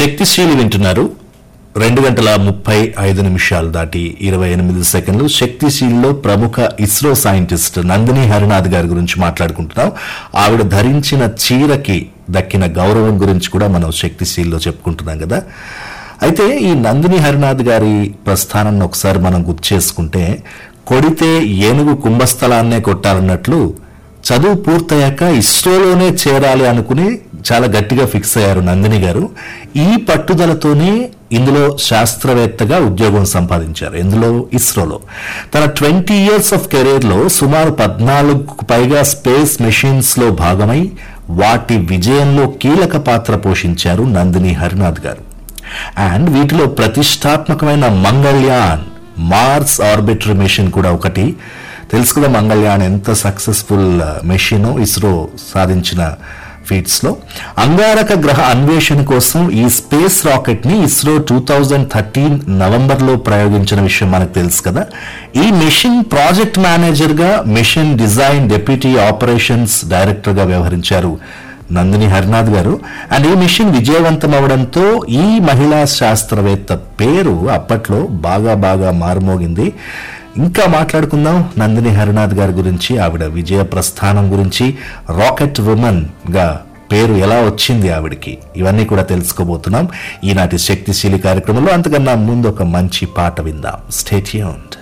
శక్తిశీలి వింటున్నారు రెండు గంటల ముప్పై ఐదు నిమిషాలు దాటి ఇరవై ఎనిమిది సెకండ్లు శక్తిశీలిలో ప్రముఖ ఇస్రో సైంటిస్ట్ నందిని హరినాథ్ గారి గురించి మాట్లాడుకుంటున్నాం ఆవిడ ధరించిన చీరకి దక్కిన గౌరవం గురించి కూడా మనం శక్తిశీలిలో చెప్పుకుంటున్నాం కదా అయితే ఈ నందిని హరినాథ్ గారి ప్రస్థానాన్ని ఒకసారి మనం గుర్తు చేసుకుంటే కొడితే ఏనుగు కుంభస్థలాన్నే కొట్టాలన్నట్లు చదువు పూర్తయ్యాక ఇస్రోలోనే చేరాలి అనుకుని చాలా గట్టిగా ఫిక్స్ అయ్యారు నందిని గారు ఈ పట్టుదలతోనే ఇందులో శాస్త్రవేత్తగా ఉద్యోగం సంపాదించారు ఇందులో ఇస్రోలో తన ట్వంటీ ఇయర్స్ ఆఫ్ కెరీర్ లో సుమారు పద్నాలుగుకు పైగా స్పేస్ మెషిన్స్ లో భాగమై వాటి విజయంలో కీలక పాత్ర పోషించారు నందిని హరినాథ్ గారు అండ్ వీటిలో ప్రతిష్టాత్మకమైన మంగళ్యాన్ మార్స్ ఆర్బిటరీ మిషన్ కూడా ఒకటి తెలుసు కదా మంగళ్యాన్ ఎంత సక్సెస్ఫుల్ మెషిన్ ఇస్రో సాధించిన ఫీట్స్ లో అంగారక గ్రహ అన్వేషణ కోసం ఈ స్పేస్ రాకెట్ ని ISRO two thousand thirteen November లో ప్రయోగించిన విషయం మనకు తెలుసు కదా ఈ మిషన్ ప్రాజెక్ట్ మేనేజర్ గా mission design deputy operations director గా వ్యవహరించారు నందిని హరినాథ్ గారు అండ్ ఈ మిషన్ విజయవంతం అవడంతో ఈ మహిళా శాస్త్రవేత్త పేరు అప్పట్లో బాగా బాగా మారుమోగింది ఇంకా మాట్లాడుకుందాం నందిని హరినాథ్ గారి గురించి ఆవిడ విజయ ప్రస్థానం గురించి రాకెట్ ఉమెన్ గా పేరు ఎలా వచ్చింది ఆవిడకి ఇవన్నీ కూడా తెలుసుకోబోతున్నాం ఈనాటి శక్తిశీలి కార్యక్రమంలో అంతకన్నా ముందు ఒక మంచి పాట విందాం స్టేట్యూన్డ్